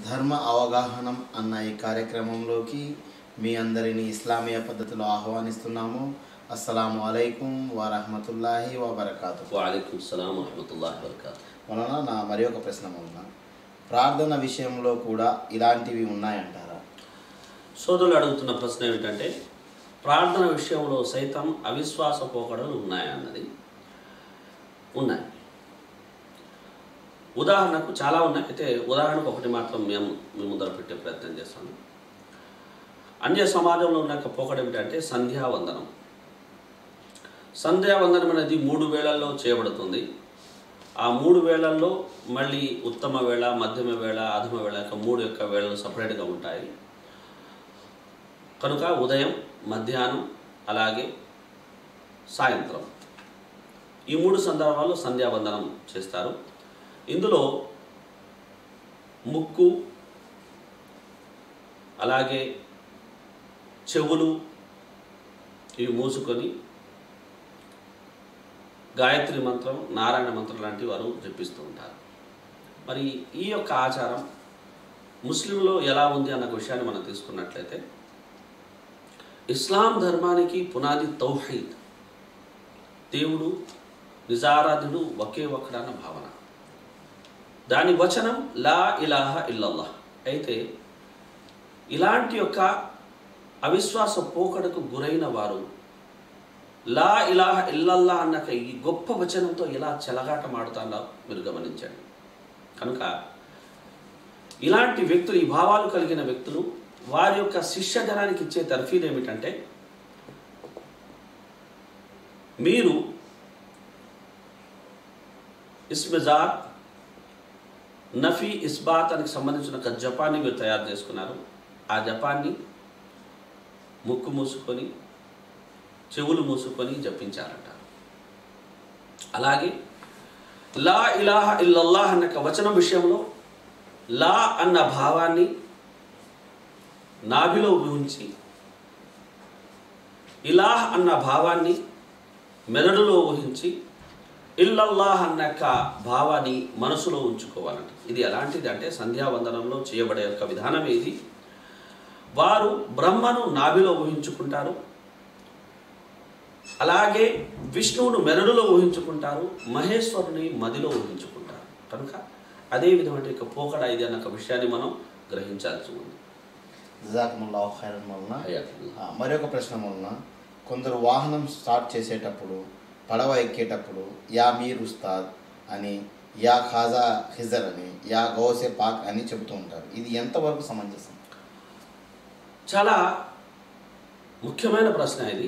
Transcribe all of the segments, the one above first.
ధర్మ అవగాహనం అన్న ఈ కార్యక్రమంలోకి మీ అందరిని ఇస్లామీయ పద్ధతిలో ఆహ్వానిస్తున్నాము అస్సలాము అలైకుం వరహమతుల్లాహి వబర్కాతు వాలేకుమ్ సలాం వరహమతుల్లాహి వబర్కాతు వలన నా మరి ఒక ప్రశ్న వలన ప్రార్థన విషయంలో కూడా ఇలాంటివి ఉన్నాయంటారా సోదరులు అడుగుతున్న ప్రశ్న ఏమిటంటే ప్రార్థన విషయంలో సైతం అవిశ్వాస పోకడలు ఉన్నాయన్నది ఉన్నాయి ఉదాహరణకు చాలా ఉన్నాయి అయితే ఉదాహరణకు ఒకటి మాత్రం మేము మీ ముందర పెట్టే ప్రయత్నం చేస్తాను అన్య సమాజంలో ఉన్న ఒక పోకడ ఏమిటంటే సంధ్యావందనం సంధ్యావందనం అనేది మూడు వేళల్లో చేయబడుతుంది ఆ మూడు వేళల్లో మళ్ళీ ఉత్తమ వేళ మధ్యమ వేళ అధమ వేళ యొక్క మూడు యొక్క వేళలు సపరేట్గా ఉంటాయి కనుక ఉదయం మధ్యాహ్నం అలాగే సాయంత్రం ఈ మూడు సందర్భాల్లో సంధ్యావందనం చేస్తారు ఇందులో ముక్కు అలాగే చెవులు ఇవి మూసుకొని గాయత్రి మంత్రం నారాయణ మంత్రం లాంటివి వారు జపిస్తూ ఉంటారు మరి ఈ యొక్క ఆచారం ముస్లింలో ఎలా ఉంది అన్న విషయాన్ని మనం తీసుకున్నట్లయితే ఇస్లాం ధర్మానికి పునాది తౌహీద్ దేవుడు నిజారాధుడు ఒకే ఒక్కడన్న భావన దాని వచనం లా ఇలాహ ఇల్లల్లాహ్ అయితే ఇలాంటి యొక్క అవిశ్వాస పోకడకు గురైన వారు లా ఇలాహ ఇల్లల్లా అన్న ఈ గొప్ప వచనంతో ఎలా చెలగాటమాడుతారో మీరు గమనించండి కనుక ఇలాంటి వ్యక్తులు ఈ భావాలు కలిగిన వ్యక్తులు వారి యొక్క శిష్యజనానికి ఇచ్చే తర్ఫీదు ఏమిటంటే మీరు ఇస్మిజార్ నఫీ ఇస్బాత్ అని సంబంధించిన ఒక జపాన్ని మీరు తయారు చేసుకున్నారు ఆ జపాన్ని ముక్కు మూసుకొని చెవులు మూసుకొని జపించారంట అలాగే లా ఇలాహ ఇల్లల్లాహ్ అన్న ఒక వచనం విషయంలో లా అన్న భావాన్ని నాభిలో ఊహించి ఇలాహ్ అన్న భావాన్ని మెదడులో ఊహించి ఇల్లల్లాహ్ అన్న యొక్క భావాన్ని మనసులో ఉంచుకోవాలంట ఇది ఎలాంటిది అంటే సంధ్యావందనంలో చేయబడే యొక్క విధానం ఏది వారు బ్రహ్మను నాభిలో ఊహించుకుంటారు అలాగే విష్ణువును మెదడులో ఊహించుకుంటారు మహేశ్వరుని మదిలో ఊహించుకుంటారు కనుక అదే విధమైన యొక్క పోకడ ఇది అన్న ఒక విషయాన్ని మనం గ్రహించాల్సి ఉంది జజాకుముల్లా ఖైరన్ వలన హయాతుల్లాహ్. ఆ, మరి ఒక ప్రశ్న వలన కొందరు వాహనం స్టార్ట్ చేసేటప్పుడు పడవ ఎక్కేటప్పుడు యా మీర్ ఉస్తాద్ అని యా ఖాజా హిజర్ అని యా గౌసే పాక్ అని చెబుతూ ఉంటారు ఇది ఎంతవరకు సమంజసం చాలా ముఖ్యమైన ప్రశ్న ఇది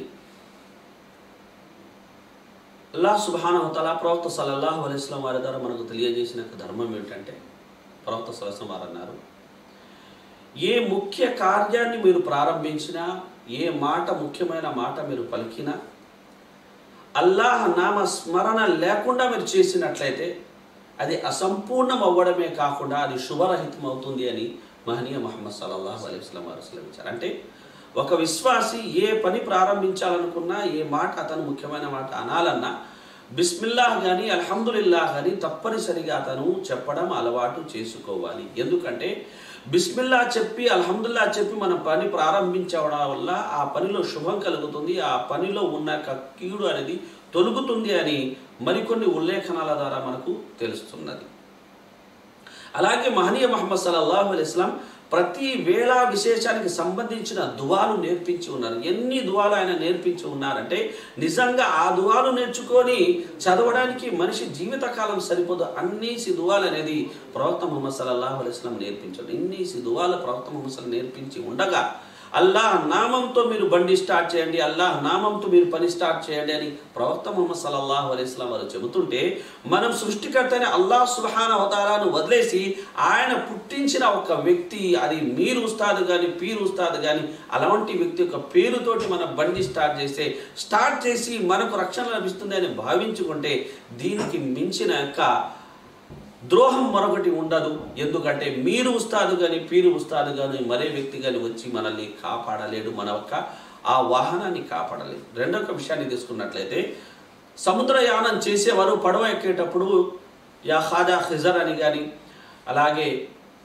అల్లాహ్ సుబానవతల ప్రవక్త సల్లల్లాహు అలైస్లం వారి ద్వారా మనకు తెలియజేసిన ఒక ధర్మం ఏమిటంటే ప్రవక్త సలస్లం వారు అన్నారు ఏ ముఖ్య కార్యాన్ని మీరు ప్రారంభించినా ఏ మాట ముఖ్యమైన మాట మీరు పలికినా అల్లాహ్ నామ స్మరణ లేకుండా మీరు చేసినట్లయితే అది అసంపూర్ణం అవ్వడమే కాకుండా అది శుభరహితం అవుతుంది అని మహనీయ మహమ్మద్ సల్లల్లాహు అలైహి వసల్లం వారు సెలవించారు అంటే ఒక విశ్వాసి ఏ పని ప్రారంభించాలనుకున్నా ఏ మాట అతను ముఖ్యమైన మాట అనాలన్నా బిస్మిల్లాహ్ కానీ అల్హమ్దులిల్లాహ్ కానీ తప్పనిసరిగా అతను చెప్పడం అలవాటు చేసుకోవాలి ఎందుకంటే బిస్మిల్లా చెప్పి అల్హమ్దుల్లా చెప్పి మన పని ప్రారంభించడం వల్ల ఆ పనిలో శుభం కలుగుతుంది ఆ పనిలో ఉన్న యొక్క కీడు అనేది తొలుగుతుంది అని మరికొన్ని ఉల్లేఖనాల ద్వారా మనకు తెలుస్తున్నది అలాగే మహనీయ మహమ్మద్ సల్లల్లాహు అలైహి వసల్లం ప్రతి వేళ విశేషానికి సంబంధించిన దువాలు నేర్పించి ఉన్నారు ఎన్ని దువాలు ఆయన నేర్పించి ఉన్నారంటే నిజంగా ఆ దువాలు నేర్చుకొని చదవడానికి మనిషి జీవితకాలం సరిపోదు అన్నేసి దువాలు అనేది ప్రవక్త ముహమ్మద్ సల్లల్లాహు అలైహి వసల్లం నేర్పించాడు ఇన్నేసి దువాలు ప్రవక్త ముహమ్మద్ సల్లం నేర్పించి ఉండగా అల్లాహ్ నామంతో మీరు బండి స్టార్ట్ చేయండి అల్లాహ్ నామంతో మీరు పని స్టార్ట్ చేయండి అని ప్రవక్త ముహమ్మద్ సల్లల్లాహు అలైహి వసల్లం వారు చెబుతుంటే మనం సృష్టికర్తని అల్లాహ్ సుబ్హాన హతారాను వదిలేసి ఆయన పుట్టించిన ఒక వ్యక్తి అది మీరు ఉస్తాదు కానీ పీరు ఉస్తాదు కానీ అలాంటి వ్యక్తి యొక్క పేరుతోటి మన బండి స్టార్ట్ చేస్తే స్టార్ట్ చేసి మనకు రక్షణ లభిస్తుంది అని భావించుకుంటే దీనికి మించిన యొక్క ద్రోహం మరొకటి ఉండదు ఎందుకంటే మీరు ఉస్తాదు కానీ పీరు ఉస్తాదు కానీ మరే వ్యక్తి కానీ వచ్చి మనల్ని కాపాడలేడు మన యొక్క ఆ వాహనాన్ని కాపాడలేదు రెండొక విషయాన్ని తీసుకున్నట్లయితే సముద్రయానం చేసేవారు పడవ ఎక్కేటప్పుడు యా ఖాజా ఖిజర్ అని కానీ అలాగే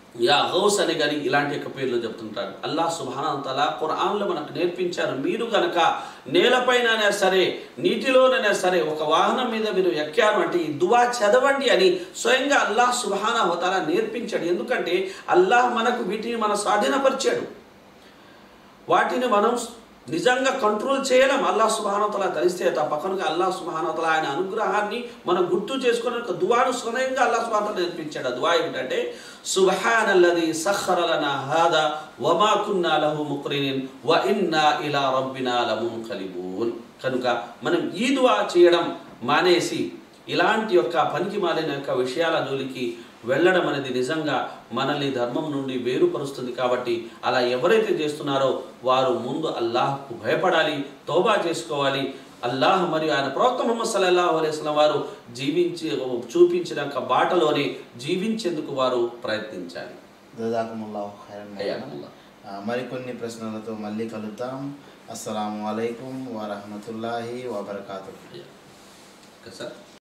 యా గౌస్ అని కానీ ఇలాంటి యొక్క పేర్లు చెప్తుంటారు అల్లాహ్ సుబానంతలా ఖురాన్లో మనకు నేర్పించారు మీరు గనక నేలపైనైనా సరే నీటిలోనైనా సరే ఒక వాహనం మీద మీరు ఎక్కారు అంటే ఈ దువా చదవండి అని స్వయంగా అల్లాహ్ సుబానవతాల నేర్పించాడు ఎందుకంటే అల్లాహ్ మనకు వీటిని మన స్వాధీనపరిచాడు వాటిని మనం నిజంగా కంట్రోల్ చేయలేం అల్లాహ్ సుబానతల తెలిస్తే తప్ప కనుక అల్లాహ్ సుబానతల ఆయన అనుగ్రహాన్ని మనం గుర్తు చేసుకుని ఒక దువాను స్వయంగా అల్లాహ్ సుబానతల నేర్పించాడు ఆ దువా ఏమిటంటే సుబ్హానల్లది సఖరలనా హాదా వమా కున్నా లహు ముక్రినిన్ వ ఇన్నా ఇలా రబ్బినా లమున్కలిబూన్ కనుక మనం ఈ దువా చేయడం మానేసి ఇలాంటి యొక్క పనికి మాలిన యొక్క విషయాల జోలికి వెళ్ళడం అనేది నిజంగా మనల్ని ధర్మం నుండి వేరుపరుస్తుంది కాబట్టి అలా ఎవరైతే చేస్తున్నారో వారు ముందు అల్లాహ్కు భయపడాలి తోబా చేసుకోవాలి అల్లాహ్ మరియు ఆయన ప్రవక్త ముహమ్మద్ సల్లల్లాహు అలైహి వసల్లం వారు జీవించి చూపించిన యొక్క బాటలోనే జీవించేందుకు వారు ప్రయత్నించాలి జజాకుముల్లాహు ఖైరన్ హయ్యాకుముల్లాహ్. ఆ, మరికొన్ని ప్రశ్నలతో మళ్ళీ కలుద్దాం అస్సలాము అలైకుం వరహమతుల్లాహి వబర్కాతు ఓకే సార్